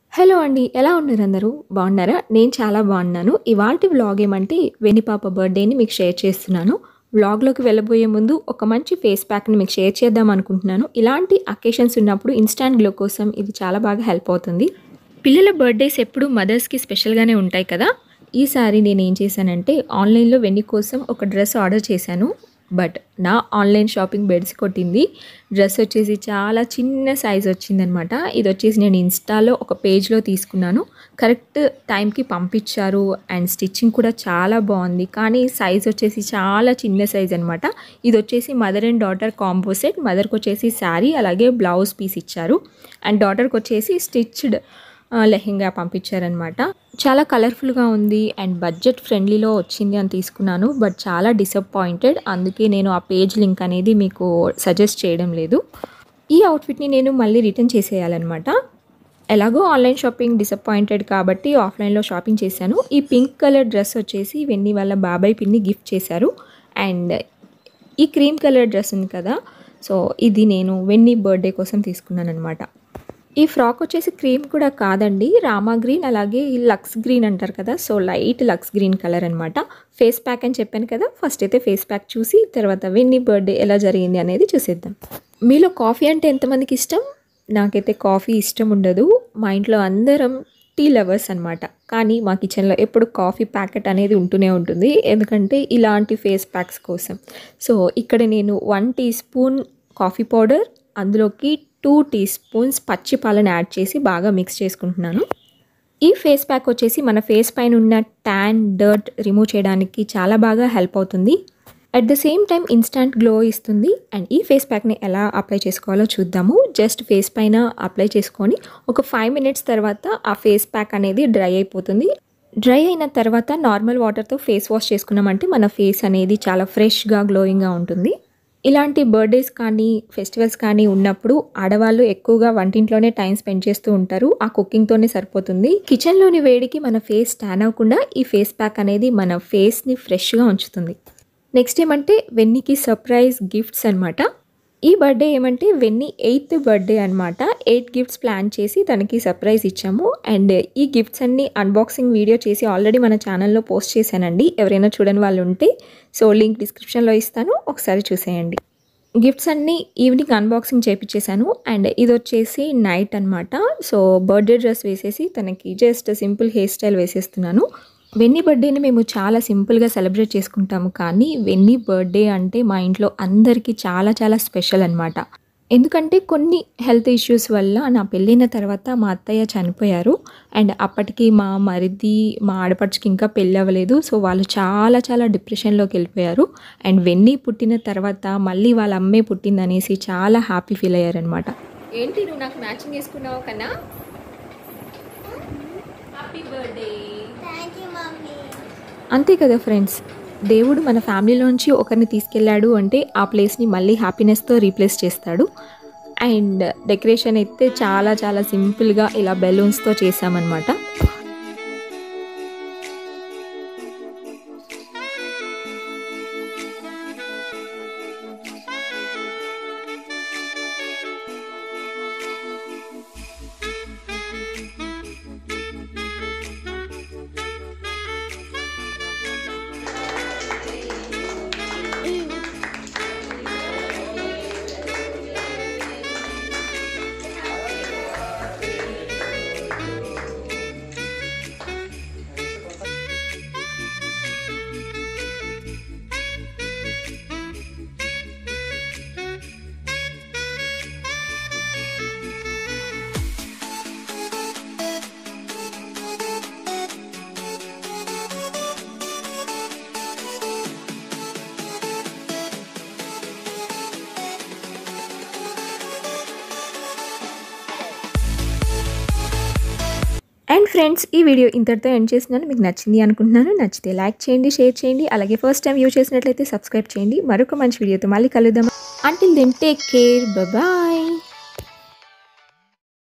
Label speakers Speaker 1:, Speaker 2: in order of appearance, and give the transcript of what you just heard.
Speaker 1: hello అండి ఎలా ఉన్నారు అందరూ బాగున్నారా నేను చాలా బాగున్నాను ఇవాల్టి వ్లాగ్ ఏమంటే వెనిపాప బర్త్డేని మీకు షేర్ చేస్తున్నాను వ్లాగ్లోకి వెళ్ళబోయే ముందు ఒక మంచి ఫేస్ ప్యాక్ని మీకు షేర్ చేద్దాం అనుకుంటున్నాను ఇలాంటి అకేషన్స్ ఉన్నప్పుడు ఇన్స్టాంట్ గ్లో కోసం ఇది చాలా బాగా హెల్ప్ అవుతుంది పిల్లల బర్త్డేస్ ఎప్పుడు మదర్స్కి స్పెషల్గానే ఉంటాయి కదా ఈసారి నేను ఏం చేశానంటే ఆన్లైన్లో వెన్ని కోసం ఒక డ్రెస్ ఆర్డర్ చేశాను బట్ నా ఆన్లైన్ షాపింగ్ బెడ్స్ కొట్టింది డ్రెస్ వచ్చేసి చాలా చిన్న సైజ్ వచ్చిందనమాట ఇది వచ్చేసి నేను ఇన్స్టాలో ఒక పేజ్లో తీసుకున్నాను కరెక్ట్ టైంకి పంపించారు అండ్ స్టిచ్చింగ్ కూడా చాలా బాగుంది కానీ సైజ్ వచ్చేసి చాలా చిన్న సైజ్ అనమాట ఇది వచ్చేసి మదర్ అండ్ డాటర్ కాంపోసెట్ మదర్కి వచ్చేసి శారీ అలాగే బ్లౌజ్ పీస్ ఇచ్చారు అండ్ డాటర్కి వచ్చేసి స్టిచ్డ్ లెహెంగా పంపించారనమాట చాలా కలర్ఫుల్గా ఉంది అండ్ బడ్జెట్ ఫ్రెండ్లీలో వచ్చింది అని తీసుకున్నాను బట్ చాలా డిసప్పాయింటెడ్ అందుకే నేను ఆ పేజ్ లింక్ అనేది మీకు సజెస్ట్ చేయడం లేదు ఈ అవుట్ఫిట్ని నేను మళ్ళీ రిటర్న్ చేసేయాలన్నమాట ఎలాగో ఆన్లైన్ షాపింగ్ డిసప్పాయింటెడ్ కాబట్టి ఆఫ్లైన్లో షాపింగ్ చేశాను ఈ పింక్ కలర్ డ్రెస్ వచ్చేసి వెన్ని వాళ్ళ బాబాయ్ పిన్ని గిఫ్ట్ చేశారు అండ్ ఈ క్రీమ్ కలర్ డ్రెస్ ఉంది కదా సో ఇది నేను వెన్ని బర్త్డే కోసం తీసుకున్నాను అనమాట ఈ ఫ్రాక్ వచ్చేసి క్రీమ్ కూడా కాదండి రామా గ్రీన్ అలాగే లక్స్ గ్రీన్ అంటారు కదా so light lux green colour అనమాట ఫేస్ ప్యాక్ అని చెప్పాను కదా ఫస్ట్ అయితే ఫేస్ ప్యాక్ చూసి తర్వాత వెన్ని బర్త్డే ఎలా జరిగింది అనేది చూసేద్దాం మీలో కాఫీ అంటే ఎంతమందికి ఇష్టం నాకైతే కాఫీ ఇష్టం ఉండదు మా ఇంట్లో అందరం టీ లవర్స్ అనమాట కానీ మా కిచెన్లో ఎప్పుడు కాఫీ ప్యాకెట్ అనేది ఉంటూనే ఉంటుంది ఎందుకంటే ఇలాంటి ఫేస్ ప్యాక్స్ కోసం సో ఇక్కడ నేను one teaspoon coffee powder అందులోకి టూ టీ స్పూన్స్ పచ్చి పాలను యాడ్ చేసి బాగా మిక్స్ చేసుకుంటున్నాను ఈ ఫేస్ ప్యాక్ వచ్చేసి మన ఫేస్ పైన ఉన్న ట్యాన్ డర్ట్ రిమూవ్ చేయడానికి చాలా బాగా హెల్ప్ అవుతుంది at the same time instant glow ఇస్తుంది అండ్ ఈ ఫేస్ ప్యాక్ని ఎలా అప్లై చేసుకోవాలో చూద్దాము జస్ట్ ఫేస్ పైన అప్లై చేసుకొని ఒక ఫైవ్ మినిట్స్ తర్వాత ఆ ఫేస్ ప్యాక్ అనేది డ్రై అయిపోతుంది డ్రై అయిన తర్వాత నార్మల్ వాటర్తో ఫేస్ వాష్ చేసుకున్నామంటే మన ఫేస్ అనేది చాలా ఫ్రెష్గా గ్లోయింగ్గా ఉంటుంది ఇలాంటి బర్త్డేస్ కానీ ఫెస్టివల్స్ కానీ ఉన్నప్పుడు ఆడవాళ్ళు ఎక్కువగా వంటింట్లోనే టైం స్పెండ్ చేస్తూ ఉంటారు ఆ కుకింగ్తోనే సరిపోతుంది కిచెన్లోని వేడికి మన ఫేస్ ట్యాన్ అవ్వకుండా ఈ ఫేస్ ప్యాక్ అనేది మన ఫేస్ని ఫ్రెష్గా ఉంచుతుంది నెక్స్ట్ ఏమంటే వెన్నీకి సర్ప్రైజ్ గిఫ్ట్స్ అనమాట ఈ బర్త్డే ఏమంటే వెన్నీ ఎయిత్ బర్త్డే అనమాట ఎయిట్ గిఫ్ట్స్ ప్లాన్ చేసి తనకి సర్ప్రైజ్ ఇచ్చాము అండ్ ఈ గిఫ్ట్స్ అన్ని అన్బాక్సింగ్ వీడియో చేసి ఆల్రెడీ మన ఛానల్లో పోస్ట్ చేశానండి ఎవరైనా చూడని వాళ్ళు ఉంటే సో లింక్ డిస్క్రిప్షన్లో ఇస్తాను ఒకసారి చూసేయండి గిఫ్ట్స్ అన్నీ ఈవినింగ్ అన్బాక్సింగ్ చేపించేశాను అండ్ ఇది వచ్చేసి నైట్ అనమాట సో బర్త్డే డ్రెస్ వేసేసి తనకి జస్ట్ సింపుల్ హెయిర్ స్టైల్ వేసేస్తున్నాను వెన్నీ బర్త్డేని మేము చాలా సింపుల్గా సెలబ్రేట్ చేసుకుంటాము కానీ వెన్నీ బర్త్డే అంటే మా ఇంట్లో అందరికీ చాలా చాలా స్పెషల్ అనమాట ఎందుకంటే కొన్ని హెల్త్ ఇష్యూస్ వల్ల నా పెళ్ళైన తర్వాత మా అత్తయ్య చనిపోయారు అండ్ అప్పటికి మా మరిది మా ఆడపడుచుకి ఇంకా పెళ్ళి అవ్వలేదు సో వాళ్ళు చాలా చాలా డిప్రెషన్లోకి వెళ్ళిపోయారు అండ్ వెన్నీ పుట్టిన తర్వాత మళ్ళీ వాళ్ళ అమ్మే పుట్టిందనేసి చాలా హ్యాపీ ఫీల్ అయ్యారనమాట ఏంటి నువ్వు నాకు మ్యాచింగ్ వేసుకున్నావు కన్నా happy birthday
Speaker 2: thank you mummy
Speaker 1: అంతే కదా ఫ్రెండ్స్ దేవుడు మన ఫ్యామిలీలోంచి ఒకరిని తీసుకెళ్ళాడు అంటే ఆ ప్లేస్ని మళ్ళీ హ్యాపీనెస్తో రీప్లేస్ చేస్తాడు అండ్ డెకరేషన్ అయితే చాలా చాలా సింపుల్గా ఇలా బెలూన్స్తో చేసామన్నమాట అండ్ ఫ్రెండ్స్ ఈ వీడియో ఇంతటితో ఎండ్ చేసినాను మీకు నచ్చింది అనుకుంటున్నాను నచ్చితే లైక్ చేయండి షేర్ చేయండి అలాగే ఫస్ట్ టైం వ్యూ చేసినట్లయితే సబ్స్క్రైబ్ చేయండి మరొక మంచి వీడియోతో మళ్ళీ కలుద్దాం until then take care bye